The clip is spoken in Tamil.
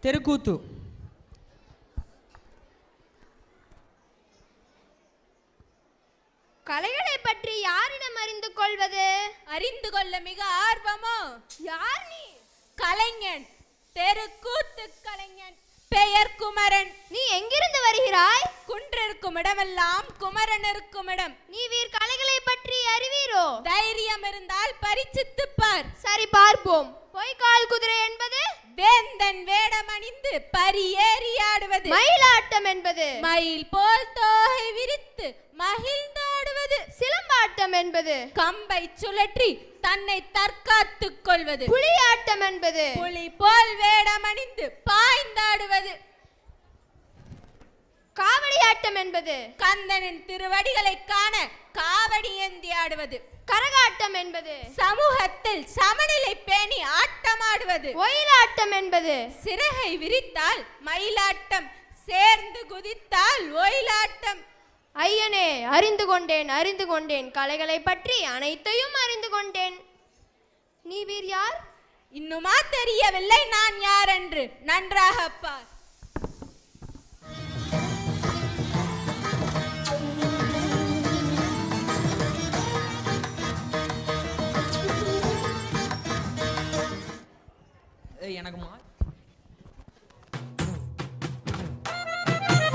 தெருக்கூத்து கலைகளை பற்றி யாரிடம் அறிந்து கொள்வது அறிந்து கொள்ள மிக ஆர்வமோ யார் நீ கலைஞன் தெருக்கூத்து கலைஞன் பெயர் குமரன் நீ எங்கிருந்து வருகிறாய் குன்றிருக்கும் இடமெல்லாம் குமரன் இருக்கும் இடம் நீ வீர் கலைகளை பற்றி அறிவீரோ தைரியம் இருந்தால் பரிச்சித்துப் பார் சரி பார்ப்போம் பொய்க்கால் குதிரை என்பது வேந்தன் வேடமணிந்து பரியேறி ஆடுவது மயிலாட்டம் என்பது மயில் போல் தோகை விரித்து மகிழ்ந்தாடுவது சிலம்பாட்டம் என்பது கம்பை சுழற்றி தன்னை தற்காத்துக் கொள்வது புலியாட்டம் என்பது புலி போல் வேடமணிந்து பாய்ந்தாடுவது காவடியாட்டம் என்பது கந்தனின் திருவடிகளை காண காவடி ஏந்தி ஆடுவது கரகாட்டம் என்பது சமூகத்தில் சமநிலை பேணி ஆட்டமாடுவது ஒயிலாட்டம் என்பது சிறகை விரித்தால் மயிலாட்டம் சேர்ந்து குதித்தால் ஒயிலாட்டம் ஐயனே அறிந்து கொண்டேன் அறிந்து கொண்டேன் கலைகளை பற்றி அனைத்தையும் அறிந்து கொண்டேன் நீ வீர் யார் இன்னுமா தெரியவில்லை நான் யார் என்று நன்றாக பார்